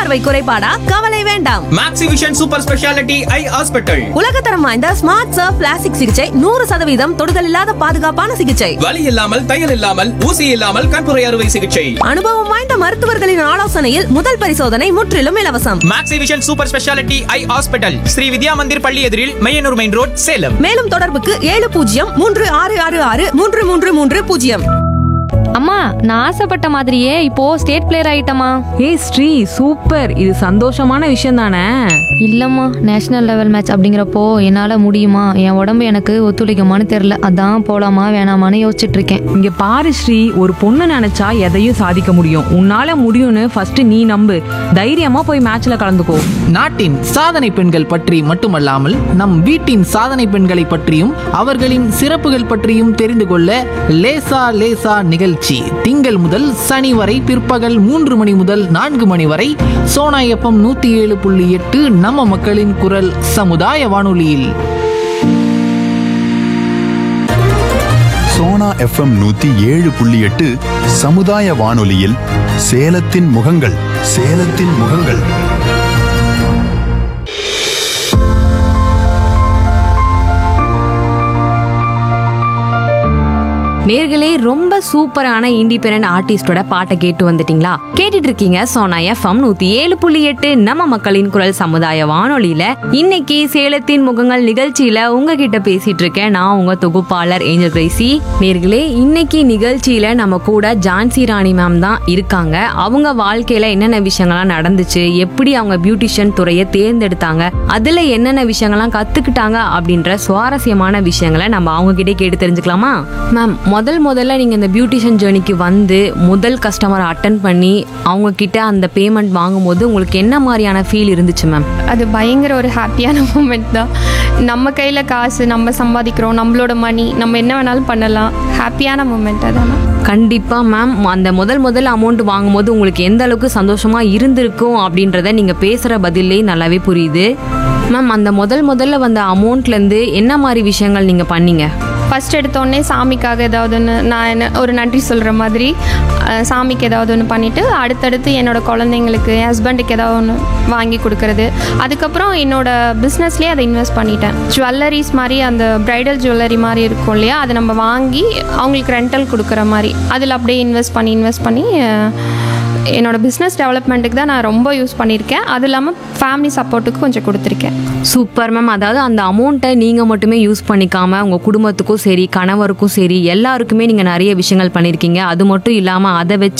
பார்வை குறைபாடா கவலை வேண்டாம் Maxivision super speciality eye hospital உலகத்தரம் வாய்ந்த ஸ்மார்ட் சர்ஃப் பிளாஸ்டிக் சிகிச்சை நூறு சதவீதம் தொடுதல் இல்லாத பாதுகாப்பான சிகிச்சை வலி இல்லாமல் தையல் இல்லாமல் ஊசி இல்லாமல் கண்புரை அறுவை சிகிச்சை அனுபவம் வாய்ந்த மருத்துவர்களின் ஆலோசனையில் முதல் பரிசோதனை முற்றிலும் இலவசம் Maxivision super speciality eye hospital Sri Vidya Mandir பள்ளி எதிரில் மையனூர் மெயின் ரோட் சேலம் மேலும் தொடர்புக்கு ஏழு பூஜ்ஜியம் மூன்று ஆறு ஆறு ஆறு மூன்று மூன்று மூன்று பூஜ்ஜியம் அம்மா நான் ஆசைப்பட்ட மாதிரியே இப்போ ஸ்டேட் பிளேயர் ஆயிட்டமா ஏய் ஸ்ரீ சூப்பர் இது சந்தோஷமான விஷயம் தானே இல்லம்மா நேஷனல் லெவல் மேட்ச் அப்படிங்கிறப்போ என்னால முடியுமா என் உடம்பு எனக்கு ஒத்துழைக்குமான்னு தெரியல அதான் போலாமா வேணாமான்னு யோசிச்சுட்டு இருக்கேன் இங்க பாரு ஸ்ரீ ஒரு பொண்ணு நினைச்சா எதையும் சாதிக்க முடியும் உன்னால முடியும்னு ஃபர்ஸ்ட் நீ நம்பு தைரியமா போய் மேட்ச்ல கலந்துக்கோ நாட்டின் சாதனை பெண்கள் பற்றி மட்டுமல்லாமல் நம் வீட்டின் சாதனை பெண்களை பற்றியும் அவர்களின் சிறப்புகள் பற்றியும் தெரிந்து கொள்ள லேசா லேசா நிகழ்ச்சி திங்கள் முதல் சனி வரை பிற்பகல் மூன்று மணி முதல் நான்கு மணி வரை சோனா எஃப்எம் நூத்தி ஏழு புள்ளி எட்டு நம்ம மக்களின் குரல் சமுதாய வானொலியில் சோனா எஃப்எம் நூத்தி ஏழு புள்ளி எட்டு சமுதாய வானொலியில் சேலத்தின் முகங்கள் சேலத்தின் முகங்கள் நேர்களே ரொம்ப சூப்பரான இண்டிபெண்டன்ட் ஆர்டிஸ்டோட பாட்டை கேட்டு வந்துட்டீங்களா கேட்டுட்டு இருக்கீங்க சோனா எஃப்எம் நூத்தி ஏழு புள்ளி எட்டு நம்ம மக்களின் குரல் சமுதாய வானொலியில இன்னைக்கு சேலத்தின் முகங்கள் நிகழ்ச்சியில உங்ககிட்ட பேசிட்டு இருக்கேன் நான் உங்க தொகுப்பாளர் ஏஞ்சல் கிரேசி நேர்களே இன்னைக்கு நிகழ்ச்சியில நம்ம கூட ஜான்சி ராணி மேம் தான் இருக்காங்க அவங்க வாழ்க்கையில என்னென்ன விஷயங்கள்லாம் நடந்துச்சு எப்படி அவங்க பியூட்டிஷியன் துறையை தேர்ந்தெடுத்தாங்க அதுல என்னென்ன விஷயங்கள்லாம் கத்துக்கிட்டாங்க அப்படின்ற சுவாரஸ்யமான விஷயங்களை நம்ம அவங்க கிட்டே கேட்டு தெரிஞ்சுக்கலாமா மேம் முதல் முதல்ல நீங்க இந்த பியூட்டிஷியன் ஜேர்னிக்கு வந்து முதல் கஸ்டமரை அட்டன் பண்ணி அவங்க கிட்ட அந்த பேமெண்ட் வாங்கும்போது உங்களுக்கு என்ன மாதிரியான ஃபீல் இருந்துச்சு மேம் அது பயங்கர ஒரு ஹாப்பியான மூமெண்ட் தான் நம்ம கையில் காசு நம்ம சம்பாதிக்கிறோம் நம்மளோட மணி நம்ம என்ன வேணாலும் பண்ணலாம் ஹாப்பியான மூமெண்ட் அதான் கண்டிப்பா மேம் அந்த முதல் முதல் அமௌண்ட் வாங்கும்போது உங்களுக்கு எந்த அளவுக்கு சந்தோஷமா இருந்திருக்கும் அப்படின்றத நீங்க பேசுற பதிலே நல்லாவே புரியுது மேம் அந்த முதல் முதல்ல வந்த அமௌண்ட்ல இருந்து என்ன மாதிரி விஷயங்கள் நீங்க பண்ணீங்க ஃபஸ்ட் எடுத்தோடனே சாமிக்காக ஏதாவது ஒன்று நான் என்ன ஒரு நன்றி சொல்கிற மாதிரி அஹ், சாமிக்கு ஏதாவது ஒன்று பண்ணிவிட்டு அடுத்தடுத்து என்னோட குழந்தைங்களுக்கு என் ஹஸ்பண்டுக்கு ஏதாவது ஒன்று வாங்கி கொடுக்கறது அதுக்கப்புறம் என்னோட பிஸ்னஸ்லேயே அதை இன்வெஸ்ட் பண்ணிட்டேன் ஜுவல்லரிஸ் மாதிரி அந்த ப்ரைடல் ஜுவல்லரி மாதிரி இருக்கும் இல்லையா அதை நம்ம வாங்கி அவங்களுக்கு ரெண்டல் கொடுக்குற மாதிரி அதில் அப்படியே இன்வெஸ்ட் பண்ணி இன்வெஸ்ட் பண்ணி அஹ், என்னோட பிஸ்னஸ் டெவலப்மெண்ட்டுக்கு தான் நான் ரொம்ப யூஸ் பண்ணியிருக்கேன் அது இல்லாமல் ஃபேமிலி சப்போர்ட்டுக்கு கொஞ்சம் கொடுத்துருக்கேன் சூப்பர் மேம் அதாவது அந்த அமௌண்ட்டை நீங்கள் மட்டுமே யூஸ் பண்ணிக்காம உங்கள் குடும்பத்துக்கும் சரி கணவருக்கும் சரி எல்லாருக்குமே நீங்கள் நிறைய விஷயங்கள் பண்ணியிருக்கீங்க அது மட்டும் இல்லாமல் அதை வச்சு